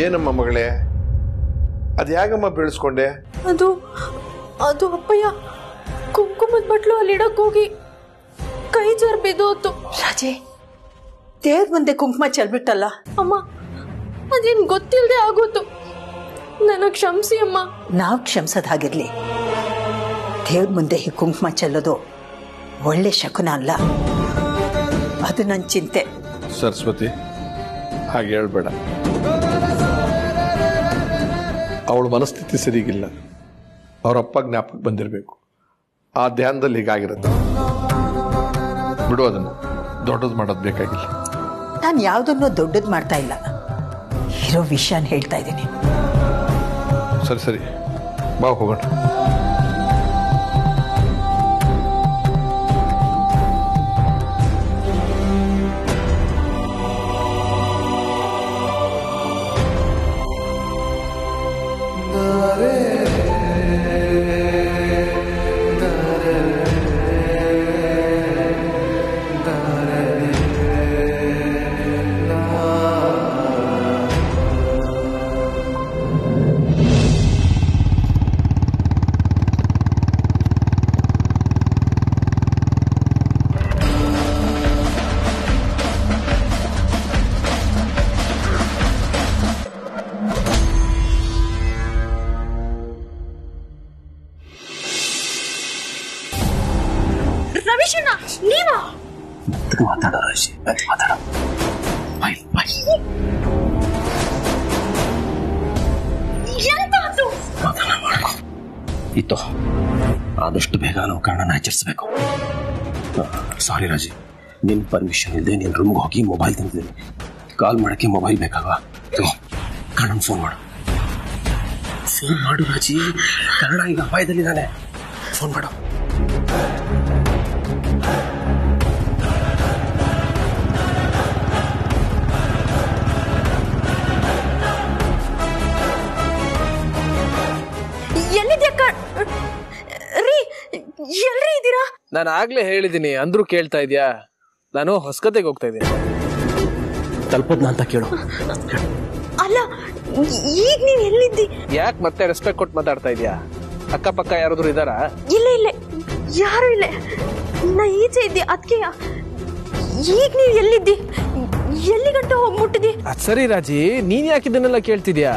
ಏನಮ್ಮ ಮಗಳೇ ಅದು ಯಾಗಮ್ಮ ಬೆಳೆಸ್ಕೊಂಡೆ ಅದು ಅದು ಅಪ್ಪಯ್ಯ ಕುಂಕುಮದ ಬಟ್ಲು ಅಲ್ಲಿಡಕ್ ಹೋಗಿ ಕೈ ಜಾರ್ ಬಿದ್ದೋತು ರಾಜೇ ದೇವ್ರ ಮುಂದೆ ಕುಂಕುಮ ಚೆಲ್ಬಿಟ್ಟಲ್ಲ ಅಮ್ಮ ಅದೇನ್ ಗೊತ್ತಿಲ್ಲದೆ ಆಗೋತು ನನಗ್ ಕ್ಷಮಿಸಿ ಅಮ್ಮ ನಾವು ಕ್ಷಮಿಸೋದ್ ಹಾಗಿರ್ಲಿ ದೇವ್ರ ಮುಂದೆ ಈ ಕುಂಕುಮ ಚೆಲ್ಲೋದು ಒಳ್ಳೆ ಶಕುನ ಅಲ್ಲ ಅದು ನನ್ನ ಚಿಂತೆ ಸರಸ್ವತಿ ಹಾಗೆ ಹೇಳ್ಬೇಡ ಅವಳ ಮನಸ್ಥಿತಿ ಸರಿಗಿಲ್ಲ ಅವರಪ್ಪ ಜ್ಞಾಪಕ ಬಂದಿರಬೇಕು ಆ ಧ್ಯಾನದಲ್ಲಿ ಹೀಗಾಗಿರುತ್ತೆ ಬಿಡು ಅದನ್ನು ದೊಡ್ಡದು ಮಾಡೋದು ಬೇಕಾಗಿಲ್ಲ ನಾನು ಯಾವುದನ್ನೂ ದೊಡ್ಡದು ಮಾಡ್ತಾ ಇಲ್ಲ ಇರೋ ವಿಷಯನ ಹೇಳ್ತಾ ಇದ್ದೀನಿ ಸರಿ ಸರಿ ಬಾ ಹೋಗೋಣ ರವಿಶಣ್ಣ ನೀವಾ ಮಾತಾಡೋ ರಾಶಿ ಮಾತಾಡೋ ಬಾಯ್ ಬಾಯ್ ಎಂತ ಅದು ಮಾತಾಡ ಮಾಡ್ಕೊ ಇತ್ತು ಆದಷ್ಟು ಬೇಗ ನಾವು ಕನ್ನಡನ ಎಚ್ಚರಿಸಬೇಕು ಸಾರಿ ರಾಜಿ ನಿನ್ ಪರ್ಮಿಷನ್ ಇಲ್ಲದೆ ನಿನ್ ರೂಮ್ಗೆ ಹೋಗಿ ಮೊಬೈಲ್ ತಂದಿದ್ದೀನಿ ಕಾಲ್ ಮಾಡಕ್ಕೆ ಮೊಬೈಲ್ ಬೇಕಾಗವಾ ಕನ್ನಡ ಫೋನ್ ಮಾಡು ಫೋನ್ ಮಾಡು ರಾಜಿ ಕನ್ನಡ ಈಗ ಅಪಾಯದಲ್ಲಿದ್ದಾನೆ ಫೋನ್ ಮಾಡು ಎಲ್ಲಿದ್ಯಾ ಕ- ರೀ ಎಲ್ರಿ ಇದ್ದೀರಾ ನಾನು ಆಗ್ಲೇ ಹೇಳಿದ್ದೀನಿ ಅಂದ್ರೂ ಕೇಳ್ತಾ ಇದ್ಯಾ ನಾನು ಹೊಸಕತೆಗೆ ಹೋಗ್ತಾ ಇದ್ದೀನಿ ತಲುಪದ್ನ ಅಂತ ಕೇಳು ಅಲ್ಲ ಈಗ ನೀನ್ ಎಲ್ಲಿದ್ದಿ ಯಾಕೆ ಮತ್ತೆ ರೆಸ್ಪೆಕ್ಟ್ ಕೊಟ್ಟು ಮಾತಾಡ್ತಾ ಇದ್ಯಾ ಅಕ್ಕಪಕ್ಕ ಯಾರಾದ್ರೂ ಇದಾರಾ ಇಲ್ಲ ಇಲ್ಲ ಯಾರು ಇಲ್ಲ ನಾ ಈಚೆ ಇದ್ದೆ ಅದಕ್ಕೆ ಈಗ ನೀವ್ ಎಲ್ಲಿದ್ದಿ ಎಲ್ಲಿ ಗಂಟ ಹೋಗಿ ಮುಟ್ಟಿದಿ ಅದ್ ಸರಿ ರಾಜಿ ನೀನ್ ಯಾಕೆ ಇದನ್ನೆಲ್ಲ ಕೇಳ್ತಿದ್ಯಾ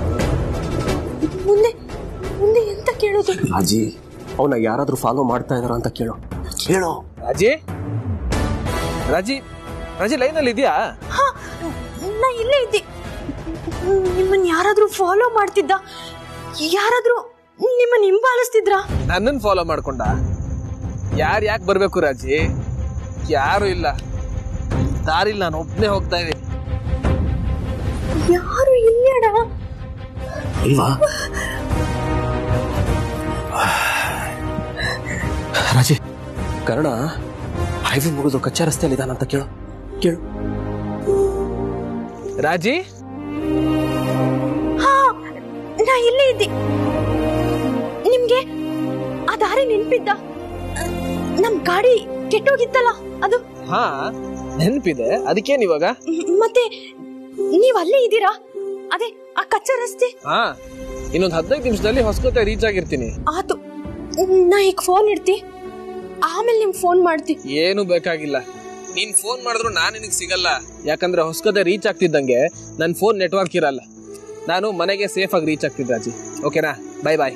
ಮುಂದೆ ಮುಂದೆ ಎಂತ ಕೇಳೋದು ರಾಜಿ ಅವನ ಯಾರಾದ್ರೂ ಫಾಲೋ ಮಾಡ್ತಾ ಇದಾರ ಅಂತ ಕೇಳು ಕೇಳು ರಾಜಿ ರಾಜಿ ರಾಜಿ ಲೈನಲ್ಲಿ ಇದೆಯಾ ಹಾ ನಾ ಇಲ್ಲೇ ಇದ್ದೆ ನಿಮ್ಮನ್ನ ಯಾರಾದ್ರೂ ಫಾಲೋ ಮಾಡ್ತಿದ್ದ ಯಾರಾದ್ರೂ ನಿಮ್ಮನ್ನ ಹಿಂಬಾಲಿಸ್ತಿದ್ರಾ ನನ್ನನ್ ಫಾಲೋ ಮಾಡ್ಕೊಂಡ ಯಾರು ಯಾಕೆ ಬರ್ಬೇಕು ರಾಜಿ ಯಾರು ಇಲ್ಲ ದಾರಿಲ್ ನಾನು ಒಬ್ನೇ ಹೋಗ್ತಾ ಇದ್ದೀನಿ ಯಾರು ಇಲ್ಲಡ ಇಲ್ವಾ ರಾಜಿ ಕರ್ಣ ಹೈವೇ ಮುಗಿದು ಕಚ್ಚಾ ರಸ್ತೆಯಲ್ಲಿ ಇದಾನಂತ ಕೇಳು ಕೇಳು ರಾಜಿ ಹಾ ನಾ ಇಲ್ಲೇ ಇದ್ದೆ ನಿಮ್ಗೆ ಆ ದಾರಿ ನೆನ್ಪಿದ್ದ ನಮ್ ಗಾಡಿ ಕೆಟ್ಟೋಗಿತ್ತಲ್ಲ ಅದು ಹಾ ನೆನ್ಪಿದೆ ಅದಕ್ಕೇನ್ ಇವಾಗ ಮತ್ತೆ ನೀವ್ ಅಲ್ಲೇ ಇದ್ದೀರಾ ಅದೇ ಆ ಕಚ್ಚಾ ರಸ್ತೆ ಹಾ ಇನ್ನೊಂದ್ ಹದಿನೈದು ನಿಮಿಷದಲ್ಲಿ ಹೊಸಕೋಟೆ ರೀಚ್ ಆಗಿರ್ತೀನಿ ಆತು ನಾ ಈಗ ಫೋನ್ ಇಡ್ತಿ ಆಮೇಲೆ ನಿಮ್ ಫೋನ್ ಮಾಡ್ತಿ ಏನು ಬೇಕಾಗಿಲ್ಲ ನೀನ್ ಫೋನ್ ಮಾಡಿದ್ರು ನಾನು ನಿನಗೆ ಸಿಗಲ್ಲ ಯಾಕಂದ್ರೆ ಹೊಸಕೋಟೆ ರೀಚ್ ಆಗ್ತಿದ್ದಂಗೆ ನನ್ನ ಫೋನ್ ನೆಟ್ವರ್ಕ್ ಇರಲ್ಲ ನಾನು ಮನೆಗೆ ಸೇಫ್ ಆಗಿ ರೀಚ್ ಆಗ್ತಿದ್ದೆ ರಾಜಿ ಓಕೆನಾ ಬಾಯ್ ಬಾಯ್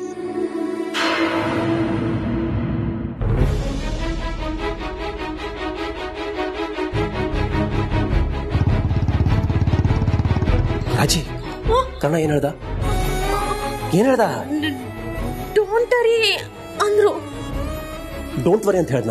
ರಾಜಿ ಕರ್ಣ ಏನ್ ಹೇಳ್ದ ಏನ್ ಹೇಳ್ದ ಡೋಂಟ್ ಅರಿ ಅಂದ್ರು ಡೋಂಟ್ ವರಿ ಅಂತ ಹೇಳ್ದ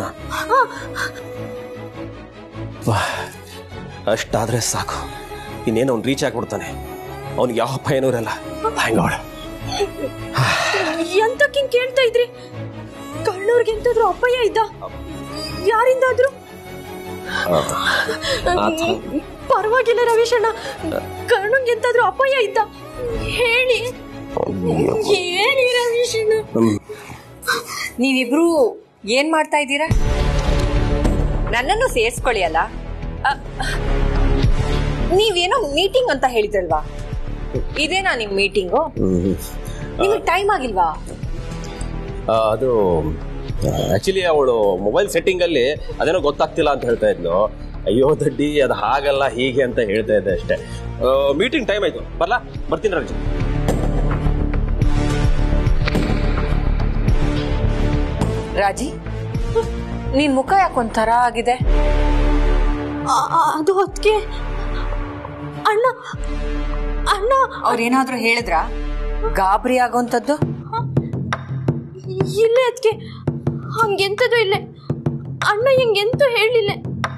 ವಾ ಅಷ್ಟಾದ್ರೆ ಸಾಕು ಇನ್ನೇನು ಅವ್ನು ರೀಚ್ ಆಗ್ಬಿಡ್ತಾನೆ ಅವ್ನಿಗೆ ಯಾವ ಭಯನೂ ಇರಲ್ಲ ಹ್ಯಾಂಗ ಅವಳ ಎಂತಕ್ಕಿಂಗ್ ಕೇಳ್ತಾ ಇದ್ರಿ ಕಳ್ಳವ್ರಿಗೆ ಎಂತಾದ್ರೂ ಅಪಾಯ ಇದ್ದ ಯಾರಿಂದಾದ್ರೂ ಪರವಾಗಿಲ್ಲ ರವೀಶಣ್ಣ ಕರ್ಣಂಗೆ ಎಂತಾದ್ರೂ ಅಪಾಯ ಇದ್ದ ಹೇಳಿ ಹೇಳಿ ರವೀಶಣ್ಣ ನೀವಿಬ್ರು ಏನ್ ಮಾಡ್ತಾ ಇದ್ದೀರಾ ನನ್ನನ್ನು ಸೇರ್ಸ್ಕೊಳ್ಳಿ ಅಲ್ಲ ಅ, ನೀವೇನೋ ಮೀಟಿಂಗ್ ಅಂತ ಹೇಳಿದ್ರಲ್ವಾ ಇದೇನಾ ನಿಮ್ ಮೀಟಿಂಗು ನಿಮಗೆ ಟೈಮ್ ಆಗಿಲ್ವಾ ಆ, ಅದು ಆಕ್ಚುಲಿ ಅವಳು ಮೊಬೈಲ್ ಸೆಟ್ಟಿಂಗ್ ಅಲ್ಲಿ ಅದೇನೋ ಗೊತ್ತಾಗ್ತಿಲ್ಲ ಅಂತ ಹೇಳ್ತಾ ಇದ್ಲು ಅಯ್ಯೋ ದಡ್ಡಿ ಅದು ಹಾಗಲ್ಲ ಹೀಗೆ ಅಂತ ಹೇಳ್ತಾ ಇದ್ದೆ ಅಷ್ಟೇ ಮೀಟಿಂಗ್ ಟೈಮ್ ಆಯ್ತು ಬರ್ಲಾ ಬರ್ತೀನಿ ರಜೆ ರಾಜಿ ನಿನ್ ಮುಖ ಯಾಕೊಂಥರ ಆಗಿದೆ ಆ- ಆ- ಅದು ಅದಕ್ಕೆ ಅಣ್ಣ ಅಣ್ಣ ಅವ್ರೇನಾದ್ರೂ ಹೇಳಿದ್ರ ಗಾಬರಿ ಆಗೋಂಥದ್ದು ಇಲ್ಲೇ ಅದಕ್ಕೆ ಹಂಗೆಂತದು ಇಲ್ಲೇ ಅಣ್ಣ ಹಿಂಗೆಂತ ಹೇಳಿಲ್ಲ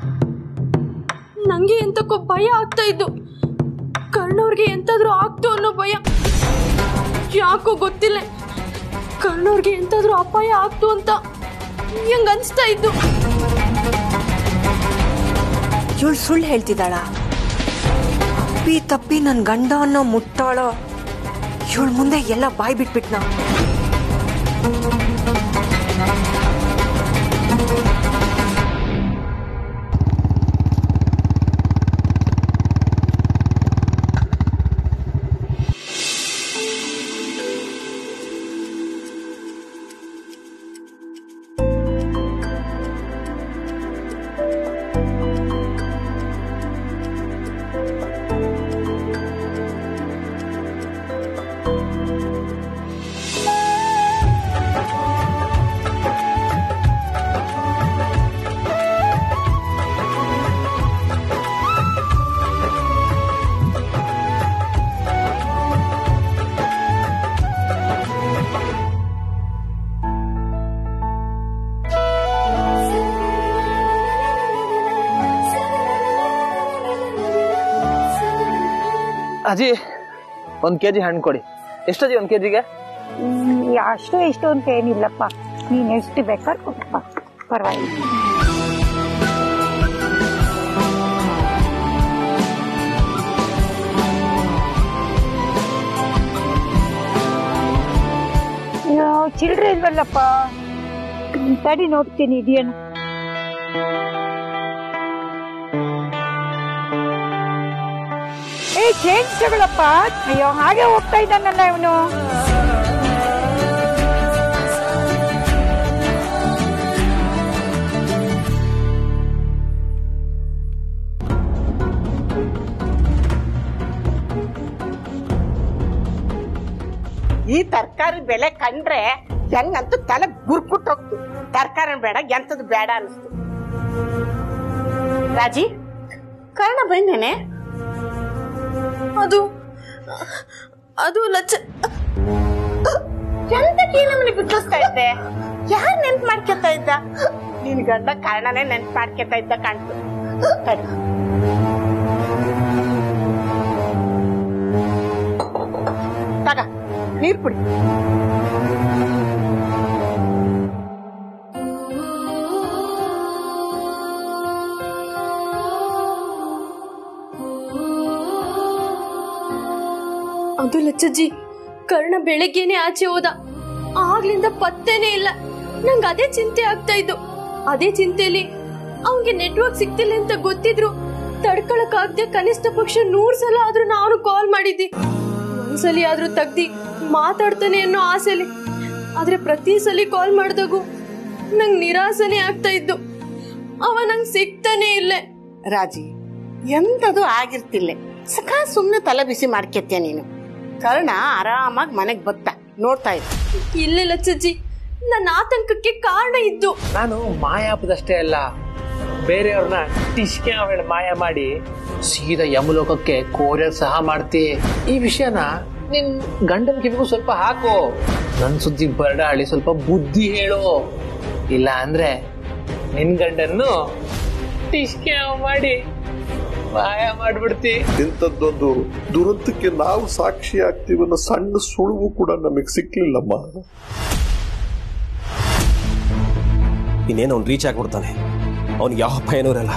ನಂಗೆ ಎಂತಕ್ಕೋ ಭಯ ಆಗ್ತಾ ಇದ್ದು ಕರ್ಣವ್ರಿಗೆ ಎಂತಾದ್ರೂ ಆಗ್ತು ಅನ್ನೋ ಭಯ ಯಾಕೋ ಗೊತ್ತಿಲ್ಲ ಕರ್ಣವ್ರಿಗೆ ಎಂತಾದ್ರೂ ಅಪಾಯ ಆಗ್ತು ಅಂತ ಹೆಂಗ್ ಅನ್ಸ್ತಾ ಇದ್ದು ಇವಳು ಸುಳ್ಳು ಹೇಳ್ತಿದ್ದಾಳ ಅಪ್ಪಿ ತಪ್ಪಿ ನನ್ ಗಂಡ ಅನ್ನೋ ಮುಟ್ಟಾಳೋ ಇವಳ ಮುಂದೆ ಎಲ್ಲ ಬಾಯ್ ಬಿಟ್ಬಿಟ್ನ ಅಜ್ಜಿ ಒಂದ್ ಕೆಜಿ ಹಣ್ಣು ಕೊಡಿ ಎಷ್ಟಜ್ಜಿ ಒಂದ್ ಕೆಜಿಗೆ ಹ್ಮ್, ಅಷ್ಟು ಇಷ್ಟು ಅಂತ ಏನಿಲ್ಲಪ್ಪ ನೀನು ಎಷ್ಟು ಬೇಕಾದ್ರೆ ಕೊಡಪ್ಪ ಪರವಾಗಿಲ್ಲ ಅಯ್ಯೋ, ಚಿಲ್ಡ್ರೆ ಇಲ್ವಲ್ಲಪ್ಪ ಹ್ಮ್, ತಡಿ ನೋಡ್ತೀನಿ ಇದೆಯೇನು ಏ ಚೇಂಜ್ ತಗೊಳಪ್ಪ ಅಯ್ಯೋ ಹಾಗೆ ಹೋಗ್ತಾ ಇದ್ದಾನಲ್ಲ ಇವನು ಈ ತರಕಾರಿ ಬೆಲೆ ಕಂಡ್ರೆ ಹೆಂಗಂತೂ ತಲೆ ಗುರ್ಕುಟ್ ಹೋಗ್ತು ತರಕಾರಿ ಬೇಡ ಎಂತದು ಬೇಡ ಅನಿಸ್ತು ರಾಜಿ ಕರ್ಣ ಬಂದೇನೆ ಅದು ಅದು ಲಚ್ಚ ಎಂತಕ್ಕೆ ನಮ್ಮನೆ ಬಿಟ್ಟಿಸ್ತಾ ಇದ್ದೆ ಯಾರ್ ನೆನ್ಪ್ ಮಾಡ್ಕೊತಾ ಇದ್ದ ನಿನ್ ಗಂಡ ಕಾರಣನೇ ನೆನ್ಪ್ ಮಾಡ್ಕೊತಾ ಇದ್ದ ಕಾಣ್ತು ತಡಿ. ತಗ ನೀರ್ ಕುಡಿ ಅದು ಲಚ್ಚಜ್ಜಿ ಕರ್ಣ ಬೆಳಗ್ಗೆನೆ ಆಚೆ ಹೋದ ಆಗ್ಲಿಂದ ಪತ್ತೆನೇ ಇಲ್ಲ ನಂಗ್ ಅದೇ ಚಿಂತೆ ಆಗ್ತಾ ಇದ್ದು ಅದೇ ಚಿಂತೆಲಿ ಅವನ್ಗೆ ನೆಟ್ವರ್ಕ್ ಸಿಗ್ತಿಲ್ಲ ಅಂತ ಗೊತ್ತಿದ್ರು ತಡ್ಕೊಳಕ್ ಆಗದೆ ಕನಿಷ್ಠ ಪಕ್ಷ ನೂರ್ ಸಲ ಆದ್ರೂ ನಾನು ಕಾಲ್ ಮಾಡಿದ್ದೆ ಒಂದ್ಸಲಿ ಆದ್ರೂ ತಗ್ದಿ ಮಾತಾಡ್ತಾನೆ ಅನ್ನೋ ಆಸೆಲಿ ಆದ್ರೆ ಪ್ರತಿ ಸಲಿ ಕಾಲ್ ಮಾಡ್ದಾಗೂ ನಂಗ್ ನಿರಾಸನೆ ಆಗ್ತಾ ಇದ್ದು ಅವ ನಂಗ್ ಸಿಗ್ತಾನೆ ಇಲ್ಲೇ ರಾಜಿ ಎಂತದು ಆಗಿರ್ತಿಲ್ಲ ಸಖಾ ಸುಮ್ನೆ ತಲೆ ಬಿಸಿ ಮಾಡ್ಕೆತ್ಯ ನೀನು ಕರ್ಣ ಆರಾಮಾಗಿ ಮನೆಗ್ ಬತ್ತ ನೋಡ್ತಾ ಇದ್ದ ಇಲ್ಲೇ ಲಚ್ಚಜ್ಜಿ ನನ್ನ ಆತಂಕಕ್ಕೆ ಕಾರಣ ಇದ್ದು ನಾನು ಮಾಯಾಪದಷ್ಟೇ ಅಲ್ಲ ಬೇರೆಯವ್ರನ್ನ ಟಿಶ್ಕೆ ಅವಳ ಮಾಯ ಮಾಡಿ ಸೀದಾ ಯಮಲೋಕಕ್ಕೆ ಕೋರಿಯರ್ ಸಹ ಮಾಡ್ತಿ ಈ ವಿಷಯನ ನಿನ್ ಗಂಡನ ಕಿವಿಗೂ ಸ್ವಲ್ಪ ಹಾಕು ನನ್ ಸುದ್ದಿ ಬರಡಾಳಿ ಸ್ವಲ್ಪ ಬುದ್ಧಿ ಹೇಳು ಇಲ್ಲ ಅಂದ್ರೆ ನಿನ್ ಗಂಡನ್ನು ಟಿಶ್ಕೆ ಮಾಡಿ ಮಾಯ ಮಾಡ್ಬಿಡ್ತಿ ಇಂಥದ್ದೊಂದು ದುರಂತಕ್ಕೆ ನಾವು ಸಾಕ್ಷಿ ಆಗ್ತೀವನ್ನ ಸಣ್ಣ ಸುಳುವು ಕೂಡ ನಮಗೆ ಸಿಕ್ಲಿಲ್ಲಮ್ಮ ಇನ್ನೇನು ಅವ್ನು ರೀಚ್ ಆಗ್ಬಿಡ್ತಾನೆ ಅವ್ನಿಗೆ ಯಾವ ಭಯನೂ ಇರಲ್ಲ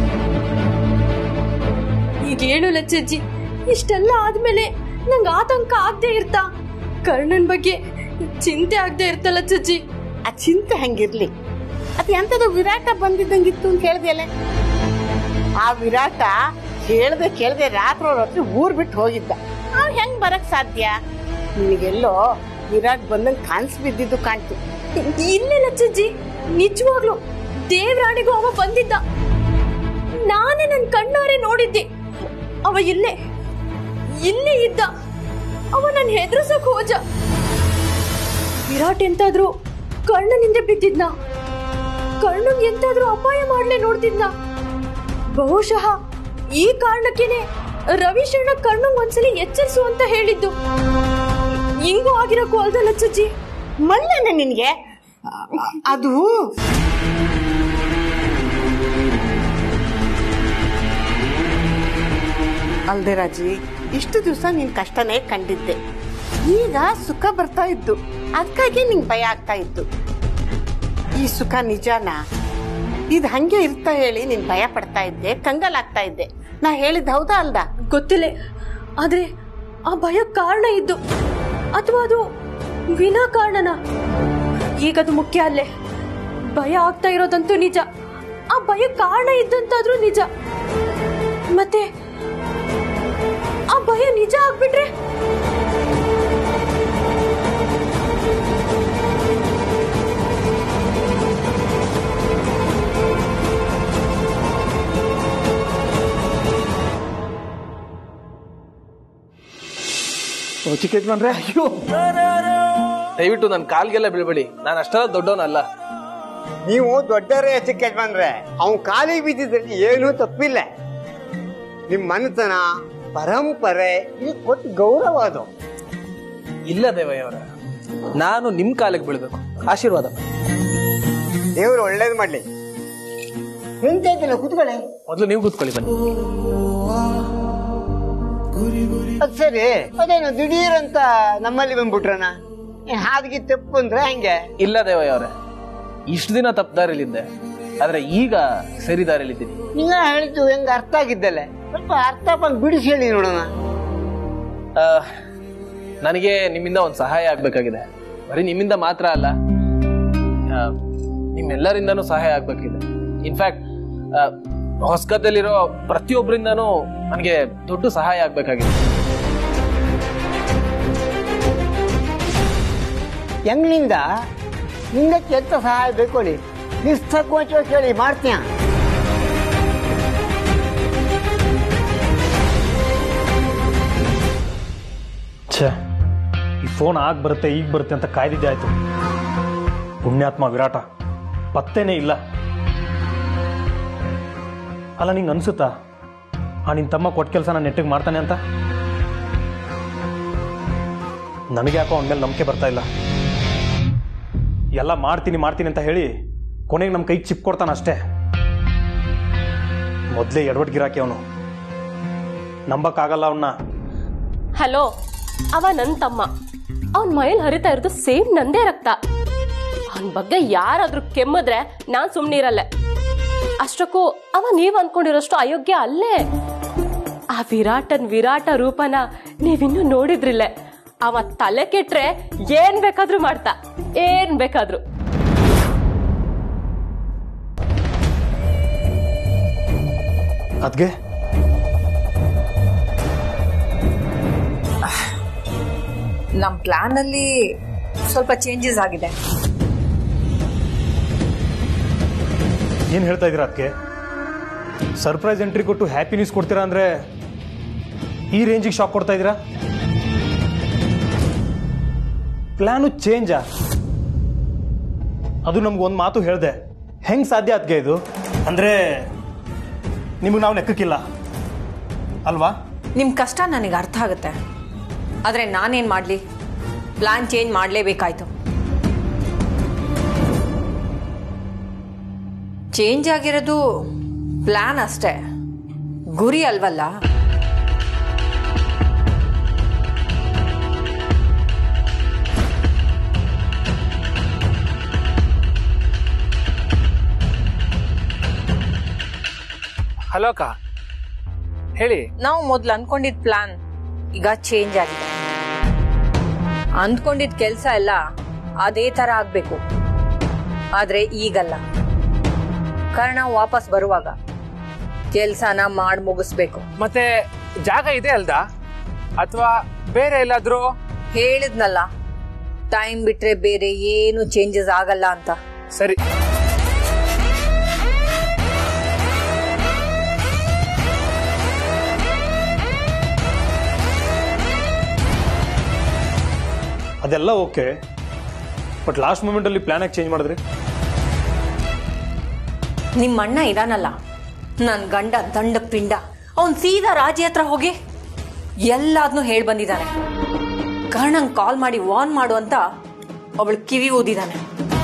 ಈಗ ಹೇಳು ಲಚ್ಚಜ್ಜಿ ಇಷ್ಟೆಲ್ಲ ಆದ್ಮೇಲೆ ನಂಗ್ ಆತಂಕ ಆಗದೆ ಇರ್ತಾ ಕರ್ಣನ್ ಬಗ್ಗೆ ಚಿಂತೆ ಆಗದೆ ಇರ್ತ ಲಚ್ಚಜ್ಜಿ ಆ ಚಿಂತೆ ಹಂಗಿರ್ಲಿ ಅದ್ ಎಂತದು ವಿರಾಟ ಬಂದಿದ್ದಂಗಿತ್ತು ಅಂತ ಹೇಳ್ದೆಲೆ ಆ ವಿರಾಟ ಹೇಳ್ದೆ ಕೇಳ್ದೆ ರಾತ್ರಿ ರಾತ್ರಿ ಊರ್ ಬಿಟ್ಟು ಹೋಗಿದ್ದ ಅವ್ ಹೆಂಗ್ ಬರಕ್ ಸಾಧ್ಯ ನಿನಗೆಲ್ಲೋ ವಿರಾಟ್ ಬಂದಂಗ್ ಕಾಣಿಸ್ ಬಿದ್ದಿದ್ದು ಕಾಣ್ತು ಇಲ್ಲೇ ಲಚ್ಚಜ್ಜಿ ನಿಜವಾಗ್ಲು ದೇವ್ರಾಣಿಗೂ ಅವ ಬಂದಿದ್ದ ನಾನೇ ನನ್ ಕಣ್ಣಾರೆ ನೋಡಿದ್ದೆ ಅವ ಇಲ್ಲೇ ಇಲ್ಲೇ ಇದ್ದ ಅವ ನನ್ ಹೆದರ್ಸಕ್ ಹೋಜ ವಿರಾಟ್ ಎಂತಾದ್ರೂ ಕರ್ಣನಿಂದ ಬಿದ್ದಿದ್ನ ಕರ್ಣಂಗ್ ಎಂತಾದ್ರೂ ಅಪಾಯ ಮಾಡ್ಲೇ ನೋಡ್ತಿದ್ನ ಬಹುಶಃ ಈ ಕಾರಣಕ್ಕೇನೆ ರವಿಶರಣ ಕರ್ಣಂಗ್ ಒಂದ್ಸಲಿ ಎಚ್ಚರಿಸು ಅಂತ ಹೇಳಿದ್ದು ಹಿಂಗೂ ಆಗಿರಕ್ಕೂ ಅಲ್ದ ಲಚ್ಚಜ್ಜಿ ಮಲ್ಲೇನ ನಿನ್ಗೆ ಅ- ಅದು ಅಲ್ದೆ ರಾಜಿ ಇಷ್ಟು ದಿವಸ ನಿನ್ ಕಷ್ಟನೇ ಕಂಡಿದ್ದೆ ಈಗ ಸುಖ ಬರ್ತಾ ಇದ್ದು ಅದಕ್ಕಾಗಿ ನಿಂಗೆ ಭಯ ಆಗ್ತಾ ಇತ್ತು ಈ ಸುಖ ನಿಜಾನ ಇದು ಹಂಗೆ ಇರ್ತಾ ಹೇಳಿ ನೀನ್ ಭಯ ಪಡ್ತಾ ಇದ್ದೆ ಕಂಗಲಾಗ್ತಾ ಇದ್ದೆ ನಾ ಹೇಳಿದ್ ಹೌದಾ ಅಲ್ದ ಗೊತ್ತಿಲ್ಲ ಆದ್ರೆ ಆ ಭಯ ಕಾರಣ ಇದ್ದು ಅಥವಾ ಅದು ವಿನಾ ಕಾರಣನ ಈಗದು ಮುಖ್ಯ ಅಲ್ಲೇ ಭಯ ಆಗ್ತಾ ಇರೋದಂತೂ ನಿಜ ಆ ಭಯ ಕಾರಣ ಇದ್ದಂತಾದ್ರೂ ನಿಜ ಮತ್ತೆ ಆ ಭಯ ನಿಜ ಆಗ್ಬಿಟ್ರೆ ಚಿಕ್ಕ ಯಜಮಾನ್ರೆ ಅಯ್ಯೋ ದಯವಿಟ್ಟು ನನ್ನ ಕಾಲ್ಗೆಲ್ಲ ಬೀಳ್ಬೇಡಿ ನಾನು ಅಷ್ಟೆಲ್ಲ ದೊಡ್ಡವನಲ್ಲ ನೀವು ದೊಡ್ಡರೇ ಚಿಕ್ಕ ಯಜಮಾನ್ರೆ ಅವ್ನ್ ಕಾಲಿಗೆ ಬಿದ್ದಿದ್ರಲ್ಲಿ ಏನೂ ತಪ್ಪಿಲ್ಲ ನಿಮ್ ಮನೆತನ ಪರಂಪರೆ ಇದು ಕೊಟ್ಟು ಗೌರವ ಅದು ಇಲ್ಲ ದೇವಯ್ಯ ಅವರ ನಾನು ನಿಮ್ ಕಾಲಿಗೆ ಬೀಳ್ಬೇಕು ಆಶೀರ್ವಾದ ಮಾಡಿ. ದೇವ್ರು ಒಳ್ಳೇದ್ ಮಾಡ್ಲಿ ನಿಂತೈತಿಲ್ಲ ಕುತ್ಕೊಳ್ಳಿ ಮೊದಲು ನೀವು ಕೂತ್ಕೊಳ್ಳಿ ಬನ್ನಿ ಅದ್ ಸರಿ ಅದೇನು ದಿಢೀರ್ ಅಂತ ನಮ್ಮಲ್ಲಿ ಬಂದ್ಬಿಟ್ರನ ಹಾದಿಗೆ ತಪ್ಪು ಅಂದ್ರೆ ಹಂಗೆ ಇಲ್ಲ ದೇವಯ್ಯ ಅವರೇ ಇಷ್ಟು ದಿನ ತಪ್ಪು ದಾರಿಲಿದ್ದೆ ಆದ್ರೆ ಈಗ ಸರಿ ದಾರಿಲಿದ್ದೀನಿ ನೀವ ಹೇಳಿದ್ದು ಹೆಂಗ ಅರ್ಥ ಆಗಿದ್ದಲ್ಲ ಸ್ವಲ್ಪ ಅರ್ಥ ಬಂದು ಬಿಡಿಸಿ ಹೇಳಿ ನೋಡೋಣ ಆ, ನನಗೆ ನಿಮ್ಮಿಂದ ಒಂದು ಸಹಾಯ ಆಗ್ಬೇಕಾಗಿದೆ ಬರೀ ನಿಮ್ಮಿಂದ ಮಾತ್ರ ಅಲ್ಲ ಆ, ನಿಮ್ಮೆಲ್ಲರಿಂದನೂ ಸಹಾಯ ಆಗ್ಬೇಕಿದೆ ಇನ್ಫ್ಯಾಕ್ಟ್ ಹೊಸಗದ್ದಲ್ಲಿರೋ ಪ್ರತಿಯೊಬ್ಬರಿಂದನೂ ನನಗೆ ದೊಡ್ಡ ಸಹಾಯ ಆಗ್ಬೇಕಾಗಿದೆ ಹೆಂಗ್ನಿಂದ ನಿಂದ ಕೆಟ್ಟ ಸಹಾಯ ಬೇಕೊಳ್ಳಿ ನಿಸ್ತಕೋಚ ಕೇಳಿ ಮಾಡ್ತೀಯ ಛೇ ಈ ಫೋನ್ ಆಗ ಬರುತ್ತೆ ಈಗ ಬರುತ್ತೆ ಅಂತ ಕಾಯ್ದಿದ್ದೆ ಆಯ್ತು ಪುಣ್ಯಾತ್ಮ ವಿರಾಟ ಪತ್ತೇನೇ ಇಲ್ಲ ಅಲ್ಲ ನಿಂಗೆ ಅನ್ಸುತ್ತಾ ಆ ನಿನ್ನ ತಮ್ಮ ಕೊಟ್ಟ ಕೆಲಸ ನಾನು ನೆಟ್ಟಿಗೆ ಮಾಡ್ತಾನೆ ಅಂತ ನನಗೆ ಯಾಕೋ ಅವನ ಮೇಲೆ ನಂಬಿಕೆ ಬರ್ತಾ ಇಲ್ಲ ಎಲ್ಲ ಮಾಡ್ತೀನಿ ಮಾಡ್ತೀನಿ ಅಂತ ಹೇಳಿ ಕೊನೆಗೆ ನಮ್ಮ ಕೈಗೆ ಚಿಪ್ ಕೊಡ್ತಾನೆ ಅಷ್ಟೇ ಮೊದಲೇ ಎಡವಟ್ ಗಿರಾಕಿ ಅವನು ನಂಬಕ್ಕಾಗಲ್ಲ ಅವನ್ನ ಹಲೋ ಅವ ನನ್ ತಮ್ಮ ಅವನ್ ಮೈಲ್ ಹರಿತಾ ಇರೋದು ಸೇಮ್ ನಂದೇ ರಕ್ತ ಅವನ್ ಬಗ್ಗೆ ಯಾರಾದ್ರೂ ಕೆಮ್ಮಿದ್ರೆ ನಾನ್ ಸುಮ್ನೆ ಇರಲ್ಲ ಅಷ್ಟಕ್ಕೂ ಅವ ನೀವ್ ಅನ್ಕೊಂಡಿರೋಷ್ಟು ಅಯೋಗ್ಯ ಅಲ್ಲೇ ಆ ವಿರಾಟನ್ ವಿರಾಟ ರೂಪನ ನೀವಿನ್ನೂ ನೋಡಿದ್ರಿಲ್ಲ ಅವ ತಲೆ ಕೆಟ್ರೆ ಏನ್ ಬೇಕಾದ್ರೂ ಮಾಡ್ತಾ ಏನ್ ಬೇಕಾದ್ರೂ ಅದ್ಗೆ ನಮ್ಮ ಪ್ಲಾನಲ್ಲಿ ಸ್ವಲ್ಪ ಚೇಂಜಸ್ ಆಗಿದೆ ಏನು ಹೇಳ್ತಾ ಇದ್ದೀರಾ ಅದಕ್ಕೆ ಸರ್ಪ್ರೈಸ್ ಎಂಟ್ರಿ ಕೊಟ್ಟು ಹ್ಯಾಪಿ ನ್ಯೂಸ್ ಕೊಡ್ತೀರಾ ಅಂದ್ರೆ ಈ ರೇಂಜಿಗೆ ಶಾಕ್ ಕೊಡ್ತಾ ಇದ್ದೀರಾ ಪ್ಲಾನು ಚೇಂಜಾ ಅದು ನಮ್ಗೆ ಒಂದು ಮಾತು ಹೇಳಿದೆ ಹೆಂಗೆ ಸಾಧ್ಯ ಅದಕ್ಕೆ ಇದು ಅಂದ್ರೆ ನಿಮಗೆ ನಾವು ಲೆಕ್ಕಕ್ಕಿಲ್ಲ ಅಲ್ವಾ ನಿಮ್ಮ ಕಷ್ಟ ನನಗೆ ಅರ್ಥ ಆಗುತ್ತೆ ಆದರೆ ನಾನೇನು ಮಾಡಲಿ ಪ್ಲಾನ್ ಚೇಂಜ್ ಮಾಡಲೇಬೇಕಾಯ್ತು ಚೇಂಜ್ ಆಗಿರೋದು ಪ್ಲಾನ್ ಅಷ್ಟೇ ಗುರಿ ಅಲ್ವಲ್ಲ ಹಲೋ ಅಕ್ಕ ಹೇಳಿ ನಾವು ಮೊದಲು ಅನ್ಕೊಂಡಿದ್ದ ಪ್ಲಾನ್ ಈಗ ಚೇಂಜ್ ಆಗಿದೆ ಅಂದ್ಕೊಂಡಿದ್ದ ಕೆಲಸ ಎಲ್ಲ ಅದೇ ಥರ ಆಗಬೇಕು ಆದರೆ ಈಗಲ್ಲ ಕಾರಣ ವಾಪಸ್ ಬರುವಾಗ ಕೆಲಸನ ಮಾಡಿ ಮುಗಿಸ್ಬೇಕು ಮತ್ತೆ ಜಾಗ ಇದೆ ಅಲ್ದಾ ಅಥವಾ ಬೇರೆ ಎಲ್ಲಾದ್ರೂ ಹೇಳಿದ್ನಲ್ಲ ಟೈಮ್ ಬಿಟ್ರೆ ಬೇರೆ ಏನು ಚೇಂಜಸ್ ಆಗಲ್ಲ ಅಂತ ಸರಿ ಅದೆಲ್ಲ ಓಕೆ ಬಟ್ ಲಾಸ್ಟ್ ಮೂಮೆಂಟಲ್ಲಿ ಪ್ಲಾನ್ ಆಗಿ ಚೇಂಜ್ ಮಾಡಿದ್ರಿ ನಿಮ್ಮ ಅಣ್ಣ ಇದಾನಲ್ಲ ನನ್ ಗಂಡ ದಂಡ ಪಿಂಡ ಅವನ್ ಸೀದಾ ರಾಜಿ ಹತ್ರ ಹೋಗಿ ಎಲ್ಲಾದ್ನೂ ಹೇಳ್ ಬಂದಿದ್ದಾನೆ ಕರ್ಣಂಗ್ ಕಾಲ್ ಮಾಡಿ ವಾರ್ನ್ ಮಾಡು ಅಂತ ಅವಳು ಕಿವಿ ಊದಿದ್ದಾನೆ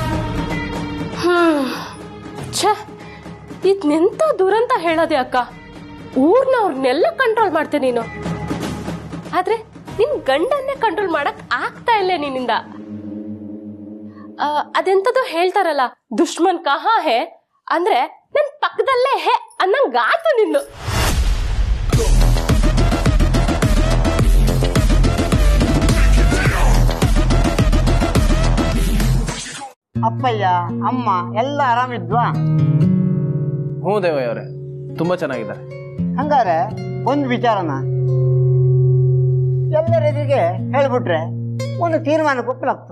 ಹ್ಮ್ ಛೇ ಇದ್ನೆಂತ ದುರಂತ ಹೇಳೋದೆ ಅಕ್ಕ ಊರ್ನವ್ರನ್ನೆಲ್ಲ ಕಂಟ್ರೋಲ್ ಮಾಡ್ತೆ ನೀನು ಆದ್ರೆ ನಿನ್ ಗಂಡನ್ನೇ ಕಂಟ್ರೋಲ್ ಮಾಡಕ್ ಆಗ್ತಾ ಇಲ್ಲ ನಿನ್ನಿಂದ ಆ, ಅದೆಂತದೋ ಹೇಳ್ತಾರಲ್ಲ ದುಶ್ಮನ್ ಕಹಾ ಹೇ ಅಂದ್ರೆ ನನ್ ಪಕ್ಕದಲ್ಲೇ ಹೇ ಅನ್ನಂಗಾತು ನಿಂದು ಅಪ್ಪಯ್ಯ ಅಮ್ಮ ಎಲ್ಲ ಆರಾಮಿದ್ವಾ ಹ್ಞೂ ದೇವಯ್ಯ ಅವರೇ ತುಂಬಾ ಚೆನ್ನಾಗಿದ್ದಾರೆ ಹಂಗಾರೆ ಒಂದು ವಿಚಾರನ ಎಲ್ಲರೆದುರಿಗೆ ಹೇಳ್ಬಿಟ್ರೆ ಒಂದು ತೀರ್ಮಾನಕ್ಕೆ ಒಪ್ಪಲಾಗ್ತು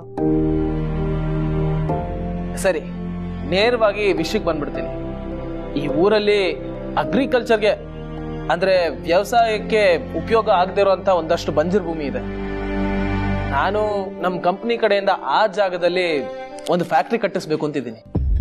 ಸರಿ ನೇರವಾಗಿ ವಿಷಯಕ್ಕೆ ಬಂದ್ಬಿಡ್ತೀನಿ ಈ ಊರಲ್ಲಿ ಅಗ್ರಿಕಲ್ಚರ್ಗೆ ಅಂದ್ರೆ ವ್ಯವಸಾಯಕ್ಕೆ ಉಪಯೋಗ ಆಗದೆ ಇರುವಂತ ಒಂದಷ್ಟು ಬಂಜರು ಭೂಮಿ ಇದೆ ನಾನು ನಮ್ಮ ಕಂಪ್ನಿ ಕಡೆಯಿಂದ ಆ ಜಾಗದಲ್ಲಿ ಒಂದು ಫ್ಯಾಕ್ಟ್ರಿ ಕಟ್ಟಿಸ್ಬೇಕು ಅಂತಿದ್ದೀನಿ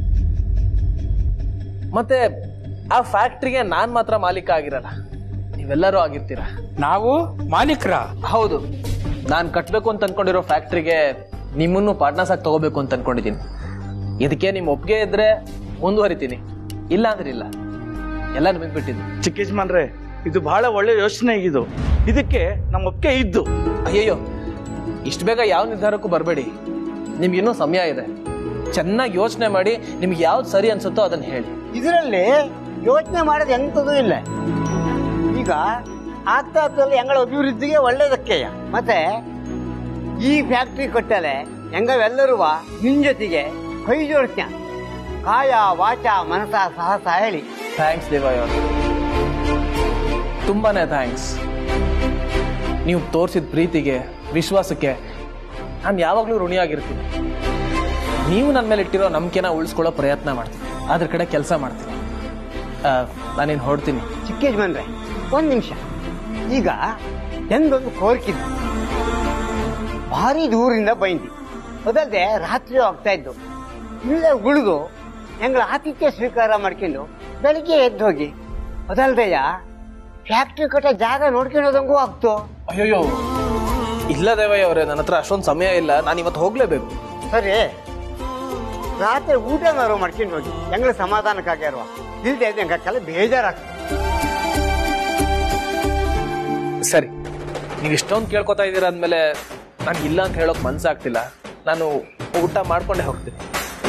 ಮತ್ತೆ ಆ ಫ್ಯಾಕ್ಟ್ರಿಗೆ ನಾನ್ ಮಾತ್ರ ಮಾಲೀಕ ಆಗಿರಲ್ಲ ನೀವೆಲ್ಲರೂ ಆಗಿರ್ತೀರಾ ನಾವು ಮಾಲೀಕರ ಹೌದು ನಾನು ಕಟ್ಟಬೇಕು ಅಂತ ಅನ್ಕೊಂಡಿರೋ ಫ್ಯಾಕ್ಟ್ರಿಗೆ ನಿಮ್ಮನ್ನು ಪಾರ್ಟ್ನರ್ಸ್ ಆಗಿ ತಗೋಬೇಕು ಅಂತ ಅನ್ಕೊಂಡಿದ್ದೀನಿ ಇದಕ್ಕೆ ನಿಮ್ಮ ಒಪ್ಪಿಗೆ ಇದ್ರೆ ಮುಂದುವರಿತೀನಿ ಇಲ್ಲ ಅಂದ್ರೆ ಇಲ್ಲ ಎಲ್ಲ ನಿಮಗೆ ಬಿಟ್ಟಿದ್ದು ಚಿಕ್ಕ ಯಜಮಾನ್ರೆ ಇದು ಬಹಳ ಒಳ್ಳೆ ಯೋಚನೆ ಇದು ಇದಕ್ಕೆ ನಮ್ಮ ಒಪ್ಪಿಗೆ ಇದ್ದು ಅಯ್ಯಯ್ಯೋ ಇಷ್ಟು ಬೇಗ ಯಾವ ನಿರ್ಧಾರಕ್ಕೂ ಬರಬೇಡಿ ನಿಮ್ಗೆ ಇನ್ನೂ ಸಮಯ ಇದೆ ಚೆನ್ನಾಗಿ ಯೋಚನೆ ಮಾಡಿ ನಿಮ್ಗೆ ಯಾವ್ದು ಸರಿ ಅನ್ಸುತ್ತೋ ಅದನ್ನ ಹೇಳಿ ಇದರಲ್ಲಿ ಯೋಚನೆ ಮಾಡೋದು ಎಂಥದೂ ಇಲ್ಲ ಈಗ ಆಗ್ತಾ ಆಗ್ತಲ್ಲಿ ಎಂಗಳ ಅಭಿವೃದ್ಧಿಗೆ ಒಳ್ಳೇದಕ್ಕೆಯ ಮತ್ತೆ ಈ ಫ್ಯಾಕ್ಟ್ರಿ ಕೊಟ್ಟಲೆ ಎಂಗವೆಲ್ಲರೂ ನಿನ್ ಜೊತೆಗೆ ಕೈ ಜೋಡಿಸ್ಯ ಕಾಯ ವಾಚ ಮನಸ ಸಾಹಸ ಹೇಳಿ ಥ್ಯಾಂಕ್ಸ್ ದೇವಾಯ ಅವ್ರೆ. ತುಂಬಾನೇ ಥ್ಯಾಂಕ್ಸ್ ನೀವು ತೋರಿಸಿದ ಪ್ರೀತಿಗೆ ವಿಶ್ವಾಸಕ್ಕೆ ನಾನು ಯಾವಾಗಲೂ ಋಣಿಯಾಗಿರ್ತೀನಿ ನೀವು ನನ್ನ ಮೇಲೆ ಇಟ್ಟಿರೋ ನಂಬಿಕೆನ ಉಳಿಸ್ಕೊಳ್ಳೋ ಪ್ರಯತ್ನ ಮಾಡ್ತೀನಿ ಅದ್ರ ಕಡೆ ಕೆಲಸ ಮಾಡ್ತೀನಿ ಆ, ನಾನೇನು ಹೊಡ್ತೀನಿ ಚಿಕ್ಕ ಯಜಮಾನ್ರೆ ಒಂದ್ ನಿಮಿಷ ಈಗ ಎಂದೊಂದು ಕೋರಿಕಿದ್ದು ಭಾರಿ ದೂರಿಂದ ಬೈಂದಿ ಅದಲ್ಲದೆ ರಾತ್ರಿ ಆಗ್ತಾ ಇದ್ದು ಇಲ್ಲೇ ಉಳಿದು ಎಂಗಳ ಆತಿಥ್ಯ ಸ್ವೀಕಾರ ಮಾಡ್ಕೊಂಡು ಬೆಳಿಗ್ಗೆ ಎದ್ದು ಹೋಗಿ ಅದಲ್ದೆಯ ಫ್ಯಾಕ್ಟ್ರಿ ಕಟ್ಟ ಜಾಗ ನೋಡ್ಕೊಳ್ಳೋದಂಗೂ ಆಗ್ತು ಅಯ್ಯೋ ಇಲ್ಲ ದೇವಯ್ಯ ಅವರೇ ನನ್ನ ಹತ್ರ ಅಷ್ಟೊಂದು ಸಮಯ ಇಲ್ಲ ನಾನು ಇವತ್ತು ಹೋಗ್ಲೇಬೇಕು ಸರಿ ರಾತ್ರಿ ಊಟನಾರು ಮಾಡ್ಕೊಂಡು ಹೋಗಿ ಎಂಗಳ ಸಮಾಧಾನಕ್ಕಾಗ್ಯಾರುವ ಇಲ್ದೆ ಎಂಗಕ್ಕೆಲ್ಲ ಬೇಜಾರಾಗ್ತದೆ ಸರಿ ನೀವು ಇಷ್ಟೊಂದು ಕೇಳ್ಕೊತಾ ಇದ್ದೀರಾ ಅಂದಮೇಲೆ ನಾನು ಇಲ್ಲ ಅಂತ ಹೇಳೋಕೆ ಮನ್ಸಾಗ್ತಿಲ್ಲ ನಾನು ಊಟ ಮಾಡ್ಕೊಂಡೇ ಹೋಗ್ತೀನಿ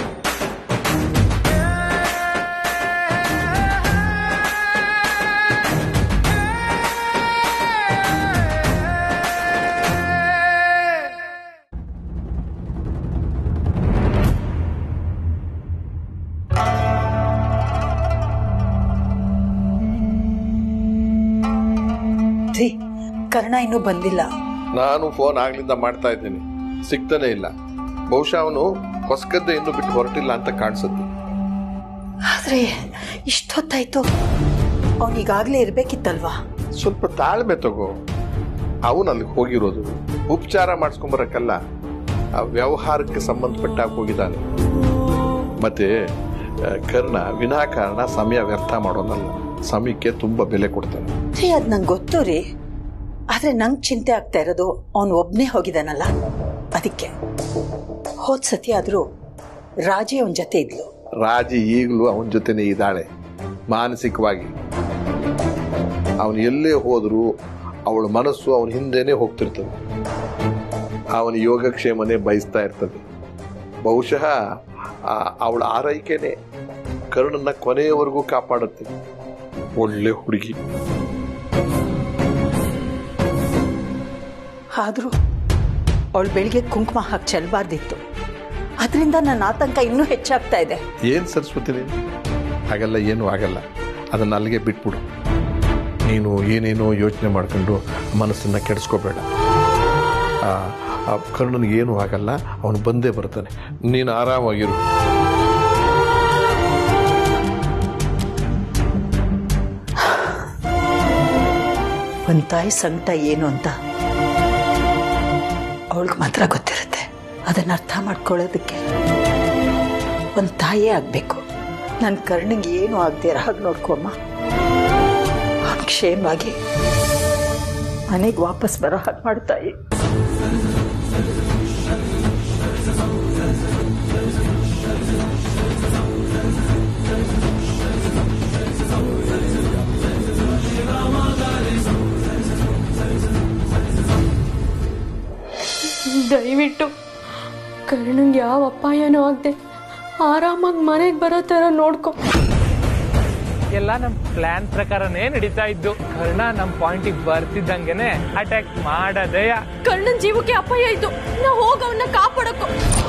ರೀ ಕರ್ಣ ಇನ್ನೂ ಬಂದಿಲ್ಲ ನಾನು ಫೋನ್ ಆಗ್ಲಿಂದ ಮಾಡ್ತಾ ಇದ್ದೀನಿ ಸಿಗ್ತಾನೆ ಇಲ್ಲ ಬಹುಶಃ ಅವನು ಹೊಸಗದ್ದೆ ಇನ್ನು ಬಿಟ್ಟು ಹೊರಟಿಲ್ಲ ಅಂತ ಕಾಣಿಸುತ್ತೆ ಆದ್ರೆ ಇಷ್ಟೊತ್ತಾಯ್ತು ಅವನಿಗಾಗ್ಲೇ ಇರ್ಬೇಕಿತ್ತಲ್ವಾ ಸ್ವಲ್ಪ ತಾಳ್ಮೆ ತಗೋ ಅವನು ಅಲ್ಲಿಗೆ ಹೋಗಿರೋದು ಉಪಚಾರ ಮಾಡಿಸ್ಕೊಂಬರಕ್ಕಲ್ಲ ಆ ವ್ಯವಹಾರಕ್ಕೆ ಸಂಬಂಧಪಟ್ಟಾಗ ಹೋಗಿದ್ದಾನೆ ಮತ್ತೆ ಆ, ಕರ್ಣ ವಿನಾಕಾರಣ ಸಮಯ ವ್ಯರ್ಥ ಮಾಡೋನಲ್ಲ ಸಮಯಕ್ಕೆ ತುಂಬಾ ಬೆಲೆ ಕೊಡ್ತಾನೆ ರೀ ಅದ್ ನಂಗೆ ಗೊತ್ತು ರೀ ಆದ್ರೆ ನಂಗೆ ಚಿಂತೆ ಆಗ್ತಾ ಇರೋದು ಅವನು ಒಬ್ನೇ ಹೋಗಿದಾನಲ್ಲ ಅದಕ್ಕೆ ಹೋದ್ ಸತಿ ಆದ್ರೂ ರಾಜಿ ಅವನ ಜೊತೆ ಇದ್ಲು ರಾಜಿ ಈಗಲೂ ಅವನ ಜೊತೆನೇ ಇದ್ದಾಳೆ ಮಾನಸಿಕವಾಗಿ ಅವನು ಎಲ್ಲೇ ಹೋದರೂ ಅವಳ ಮನಸ್ಸು ಅವನ ಹಿಂದೆನೆ ಹೋಗ್ತಿರ್ತದೆ ಅವನ ಯೋಗಕ್ಷೇಮನೇ ಬಯಸ್ತಾ ಇರ್ತದೆ ಬಹುಶಃ ಆ- ಅವಳ ಆರೈಕೆನೆ ಕರುಣನ್ನ ಕೊನೆಯವರೆಗೂ ಕಾಪಾಡುತ್ತೆ ಒಳ್ಳೆ ಹುಡುಗಿ ಆದ್ರೂ ಅವಳು ಬೆಳಿಗ್ಗೆ ಕುಂಕುಮ ಹಾಕಿ ಚೆಲ್ಬಾರ್ದಿತ್ತು ಅದರಿಂದ ನನ್ನ ಆತಂಕ ಇನ್ನೂ ಹೆಚ್ಚಾಗ್ತಾ ಇದೆ ಏನ್ ಸರಸ್ವತಿ ನೀನು ಹಾಗೆಲ್ಲ ಏನೂ ಆಗಲ್ಲ ಅದನ್ನ ಅಲ್ಲಿಗೆ ಬಿಟ್ಬಿಡು ನೀನು ಏನೇನೋ ಯೋಚನೆ ಮಾಡ್ಕೊಂಡು ಮನಸ್ಸನ್ನು ಕೆಡಿಸ್ಕೋಬೇಡ ಆ, ಆ ಕರ್ಣನಿಗೆ ಏನೂ ಆಗಲ್ಲ ಅವನು ಬಂದೇ ಬರ್ತಾನೆ ನೀನು ಆರಾಮಾಗಿರು ಒಂದು ತಾಯಿ ಸಂಕಟ ಏನು ಅಂತ ಅವಳಿಗೆ ಮಾತ್ರ ಗೊತ್ತಿರುತ್ತೆ ಅದನ್ನು ಅರ್ಥ ಮಾಡ್ಕೊಳ್ಳೋದಕ್ಕೆ ಒಂದು ತಾಯಿಯೇ ಆಗಬೇಕು ನನ್ನ ಕರ್ಣಿಗೆ ಏನು ಆಗದೆ ಹಾಗೆ ನೋಡ್ಕೊಮ್ಮ ಅವ್ನು ಕ್ಷೇಮವಾಗಿ ಮನೆಗೆ ವಾಪಸ್ ಬರೋ ಹಾಗೆ ಮಾಡ್ತಾಯಿ ದಯವಿಟ್ಟು ಕರ್ಣಂಗೆ ಯಾವ ಅಪಾಯನೂ ಆಗದೆ ಆರಾಮಾಗಿ ಮನೆಗೆ ಬರೋ ಥರ ನೋಡ್ಕೊ ಎಲ್ಲ ನಮ್ ಪ್ಲಾನ್ ಪ್ರಕಾರನೇ ನಡೀತಾ ಇದ್ದು ಕರ್ಣ ನಮ್ ಪಾಯಿಂಟಿಗೆ ಬರ್ತಿದ್ದಂಗೆನೆ ಅಟ್ಯಾಕ್ ಮಾಡದೆಯ ಕರ್ಣನ್ ಜೀವಕ್ಕೆ ಅಪಾಯ ಇದ್ದು ನಾ ಹೋಗ ಅವನ್ನ ಕಾಪಾಡಕ್ಕೋ